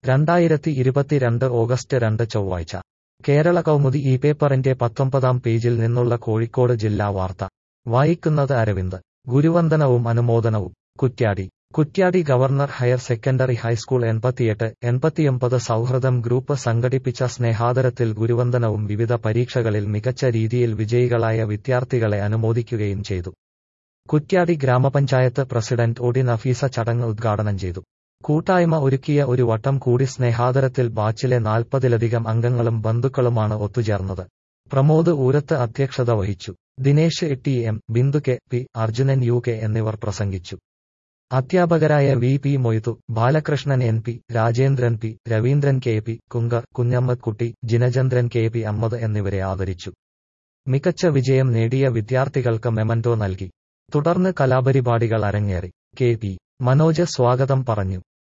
രണ്ടായിരത്തി ഇരുപത്തിരണ്ട് ഓഗസ്റ്റ് രണ്ട് ചൊവ്വാഴ്ച കേരള കൗമുദി ഈ പേപ്പറിന്റെ പത്തൊമ്പതാം പേജിൽ നിന്നുള്ള കോഴിക്കോട് ജില്ലാ വാർത്ത വായിക്കുന്നത് അരവിന്ദ് ഗുരുവന്ദനവും അനുമോദനവും Kuttiady Kuttiady government higher secondary high school എൺപത്തിയെട്ട് എൺപത്തിയൊമ്പത് സൗഹൃദം ഗ്രൂപ്പ് സംഘടിപ്പിച്ച സ്നേഹാദരത്തിൽ ഗുരുവന്ദനവും വിവിധ പരീക്ഷകളിൽ മികച്ച രീതിയിൽ വിജയികളായ വിദ്യാർത്ഥികളെ അനുമോദിക്കുകയും ചെയ്തു കുറ്റ്യാടി ഗ്രാമപഞ്ചായത്ത് പ്രസിഡന്റ് ഒടി നഫീസ ചടങ്ങ് ഉദ്ഘാടനം ചെയ്തു കൂട്ടായ്മ ഒരുക്കിയ ഒരു വട്ടം കൂടി സ്നേഹാദരത്തിൽ ബാച്ചിലെ നാൽപ്പതിലധികം അംഗങ്ങളും ബന്ധുക്കളുമാണ് ഒത്തുചേർന്നത് പ്രമോദ് ഊരത്ത് അധ്യക്ഷത വഹിച്ചു Dinesh T M Bindu K P Arjunan U K എന്നിവർ പ്രസംഗിച്ചു അധ്യാപകരായ V P Moidu Balakrishnan N P Rajendran P Raveendran K P Kunkar Kunhammad Kutty Jinachandran K P Ammad എന്നിവരെ ആദരിച്ചു മികച്ച വിജയം നേടിയ വിദ്യാർത്ഥികൾക്ക് മെമന്റോ നൽകി തുടർന്ന് കലാപരിപാടികൾ അരങ്ങേറി കെ പി മനോജ് സ്വാഗതം പറഞ്ഞു